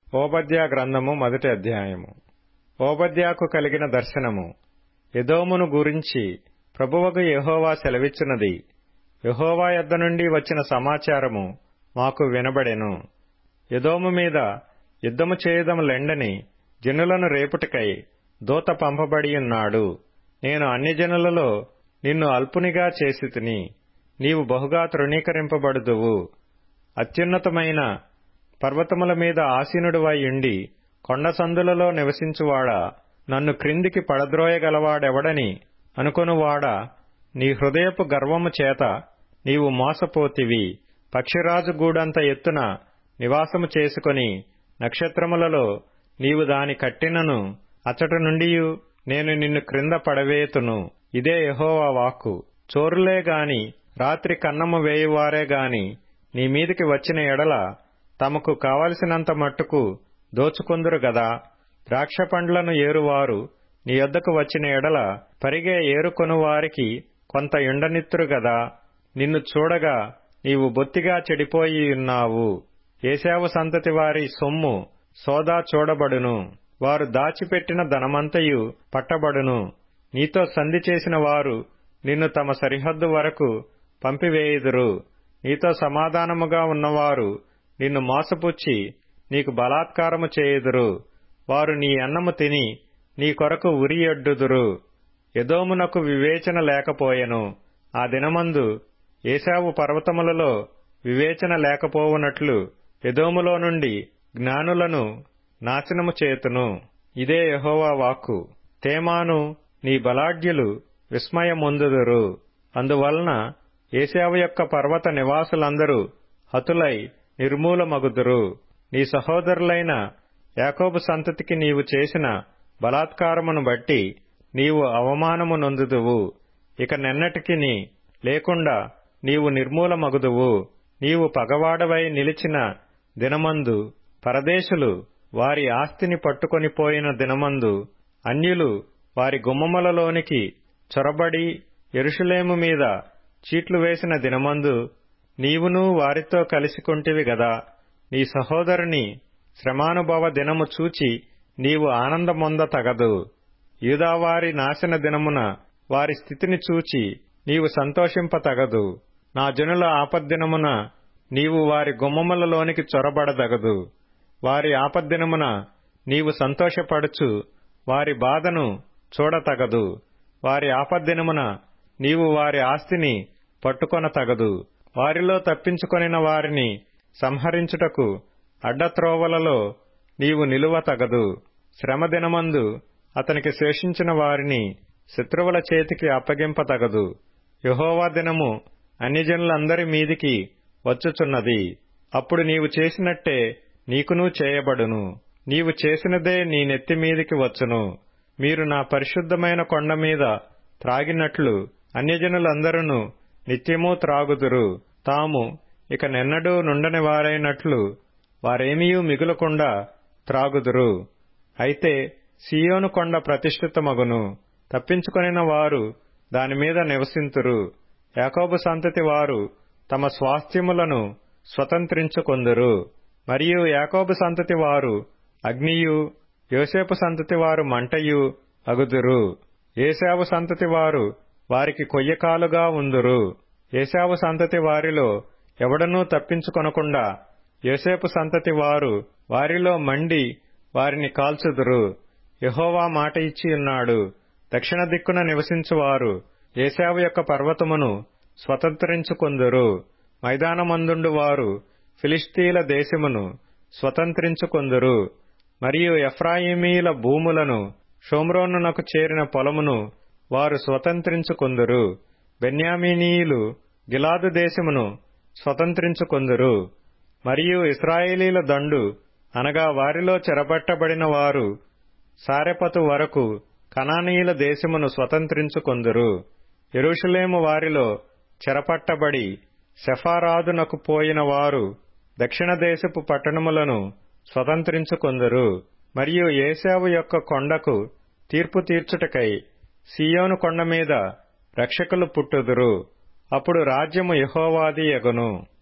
ఓబద్యా గ్రంథము మొదటి అధ్యాయము ఓబద్యాకు కలిగిన దర్శనము ఎదోమును గురించి ప్రభువకు యెహోవా సెలవిచ్చినది యెహోవా యొద్ద నుండి వచ్చిన సమాచారము మాకు వినబడెను ఎదోము మీద యుద్ధము చేయదములెండని జనులను రేపుటకై దూత పంపబడియున్నాడు నేను అన్ని జనులలో నిన్ను అల్పునిగా చేసితిని నీవు బహుగా తృణీకరింపబడుదువు అత్యున్నతమైన పర్వతముల మీద ఆసీనుడువై ఉండి కొండ సందులలో నివసించువాడా నన్ను క్రిందికి పడద్రోయగలవాడెవడని అనుకొనువాడా నీ హృదయపు గర్వము చేత నీవు మోసపోతివి పక్షిరాజు గూడంత ఎత్తున నివాసము చేసుకొని నక్షత్రములలో నీవు దాని కట్టినను అచ్చట నుండియు నేను నిన్ను క్రింద పడవేతును ఇదే యెహోవా వాక్కు చోరులే గాని రాత్రి కన్నము వేయువారే గాని నీ మీదికి వచ్చిన ఎడల తమకు కావలసినంత మట్టుకు దోచుకొందురు గదా ద్రాక్ష పండ్లను ఏరువారు నీ యొద్దకు వచ్చిన ఎడల పరిగే ఏరుకొను వారికి కొంత ఎండనిత్తురు గదా నిన్ను చూడగా నీవు బొత్తిగా చెడిపోయి ఉన్నావు ఏశావు సంతతి వారి సొమ్ము సోదా చూడబడును వారు దాచిపెట్టిన ధనమంతయు పట్టబడును నీతో సంధి చేసిన వారు నిన్ను తమ సరిహద్దు వరకు పంపివేయుదురు నీతో సమాధానముగా ఉన్నవారు నిన్ను మోసపుచ్చి నీకు బలాత్కారము చేయుదురు వారు నీ అన్నము తిని నీ కొరకు ఉరియొడ్డుదురు ఎదోమునకు వివేచన లేకపోయెను ఆ దినమందు ఏశావు పర్వతములలో వివేచన లేకపోవునట్లు ఎదోములో నుండి జ్ఞానులను నాశనము చేతును ఇదే యహోవా వాక్కు తేమాను నీ బలాఢ్యులు విస్మయమొందుదురు అందువలన ఏశావు యొక్క పర్వత నివాసులందరూ హతులై నిర్మూలమగుదురు నీ సహోదరులైన యాకోబు సంతతికి నీవు చేసిన బలాత్కారమును బట్టి నీవు అవమానము నొందుదువు ఇక నెన్నటికిని లేకుండా నీవు నిర్మూలమగుదువు నీవు పగవాడవై నిలిచిన దినమందు పరదేశులు వారి ఆస్తిని పట్టుకొనిపోయిన దినమందు అన్యులు వారి గుమ్మములలోనికి చొరబడి ఎరుషులేము మీద చీట్లు వేసిన దినమందు నీవును వారితో కలిసికొంటివి గదా నీ సహోదరుని శ్రమానుభవ దినము చూచి నీవు ఆనందమొంద తగదు యూదావారి నాశన దినమున వారి స్థితిని చూచి నీవు సంతోషింపతగదు నా జనుల ఆపద్దినమున నీవు వారి గుమ్మములలోనికి చొరబడదగదు వారి ఆపద్దినమున నీవు సంతోషపడుచు వారి బాధను చూడతగదు వారి ఆపద్దినమున నీవు వారి ఆస్తిని పట్టుకొనతగదు వారిలో తప్పించుకొనిన వారిని సంహరించుటకు అడ్డత్రోవలలో నీవు నిలువతగదు శ్రమదినమందు అతనికి శేషించిన వారిని శత్రువుల చేతికి అప్పగింపతగదు యహోవా దినము అన్యజనులందరి మీదికి వచ్చుచున్నది అప్పుడు నీవు చేసినట్టే నీకునూ చేయబడును నీవు చేసినదే నీ నెత్తి మీదికి వచ్చును మీరు నా పరిశుద్ధమైన కొండ మీద త్రాగినట్లు అన్యజనులందరూ నిత్యమూ త్రాగుదురు తాము ఇక నెన్నడూ నుండని వారైనట్లు వారేమీయూ మిగులకుండా త్రాగుదురు అయితే సియోను కొండ ప్రతిష్ఠితమగును తప్పించుకొనిన వారు దానిమీద నివసింతురు యాకోబు సంతతి వారు తమ స్వాస్థ్యములను స్వతంత్రించుకొందురు మరియు యాకోబు సంతతి వారు అగ్నియు యోసేపు సంతతి వారు మంటయు అగుదురు ఏశావు సంతతి వారు వారికి కొయ్యకాలుగా ఉందురు ఏశావు సంతతి వారిలో ఎవడనూ తప్పించుకొనకుండా యోసేపు సంతతి వారు వారిలో మండి వారిని కాల్చుదురు యహోవా మాట ఇచ్చి ఉన్నాడు దక్షిణ దిక్కున నివసించువారు ఏశావు యొక్క పర్వతమును స్వతంత్రించుకొందురు మైదానమందుండు వారు ఫిలిస్తీల దేశమును స్వతంత్రించుకొందురు మరియు ఎఫ్రాయిమీల భూములను షోమ్రోనునకు చేరిన పొలమును వారు స్వతంత్రించుకొందురు బెన్యామీనీయులు గిలాదు దేశమును స్వతంత్రించుకొందురు మరియు ఇస్రాయేలీల దండు అనగా వారిలో చెరపట్టబడిన వారు సారెపతు వరకు కనానీయుల దేశమును స్వతంత్రించుకొందురు ఎరుషులేము వారిలో చెరపట్టబడి సెఫారాదునకు పోయిన వారు దక్షిణ దేశపు పట్టణములను స్వతంత్రించుకొందురు మరియు ఏశావు యొక్క కొండకు తీర్పు తీర్చుటకై సియోను కొండ మీద రక్షకులు పుట్టుదురు అప్పుడు రాజ్యము యహోవాది ఎగును